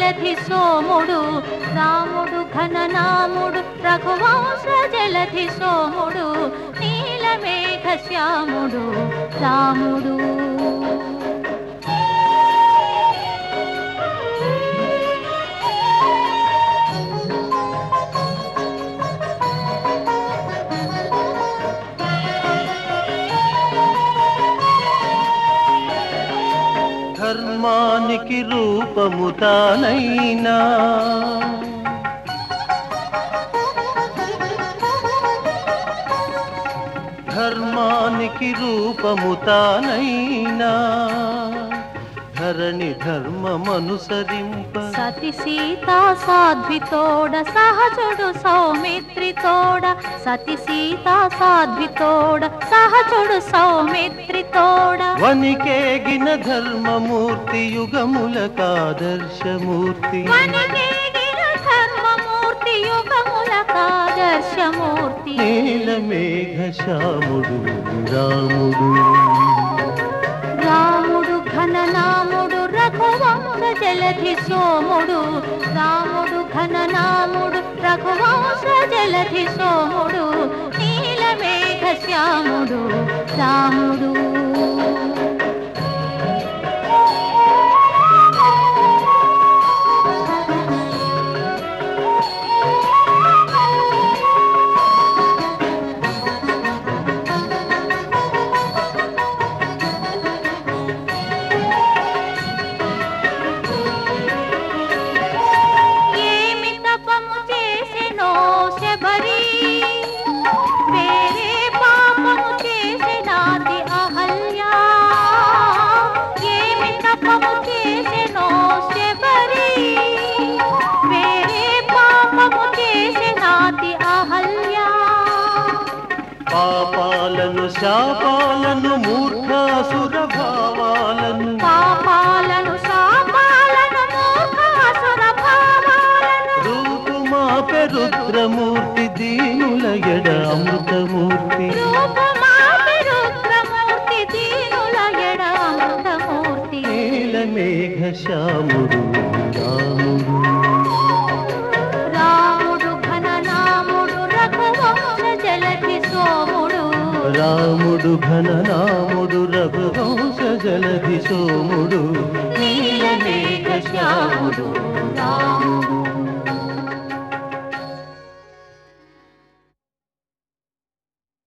జలధి సోముడు రాముడు ఘననాముడు రఘువంశ జలధి సోముడు నీలమేఘ శ్యాముడు రాముడు ధర్మానికి రూపము తానైనా ధర్మానికి రూపము తానైనా ధరణి ధర్మమనుసరింప సతి సీతా సాధ్వితోడ సహజుడు సౌమిత్రితోడ సతి సీతా సాధ్వితోడ సహజుడు సౌమిత్రితోడ వనికేగిన ధర్మమూర్తి యుగములకాదర్శమూర్తి వనికేగిన ధర్మమూర్తి యుగములకాదర్శమూర్తి నీలమేఘ శ్యాముడు రాముడు రాముడు ఘననాముడు రఘువంశ జలధి సోముడు రాముడు ఘననాముడు రఘువంశ జలధి సోముడు నీలమేఘ శ్యాముడు రాముడు ఏమి తపము చేసెనో శబరి వేరే పాపము చేసినాది అహల్య ఏమి తపము చేసెనో శబరి వేరే పాపము చేసినాది అహల్య పాపాలను శాపాలను మూర్ఖాసుర భావాలను పాపాలను శాపాలను మూర్ఖాసుర భావాలను రూపుమాపె రుద్రమూర్తి దీనుల ఎడ అమృతమూర్తి రూపమాపి రుద్రమూర్తి దీనుల ఎడ అమృతమూర్తి నీలమేఘ శ్యాముడు రాముడు రాముడు ఘననాముడు రఘువంశ జలధి సోముడు రాముడు ఘననాముడు రఘువంశ జలధి సోముడు నీలమేఘ శ్యాముడు రాముడు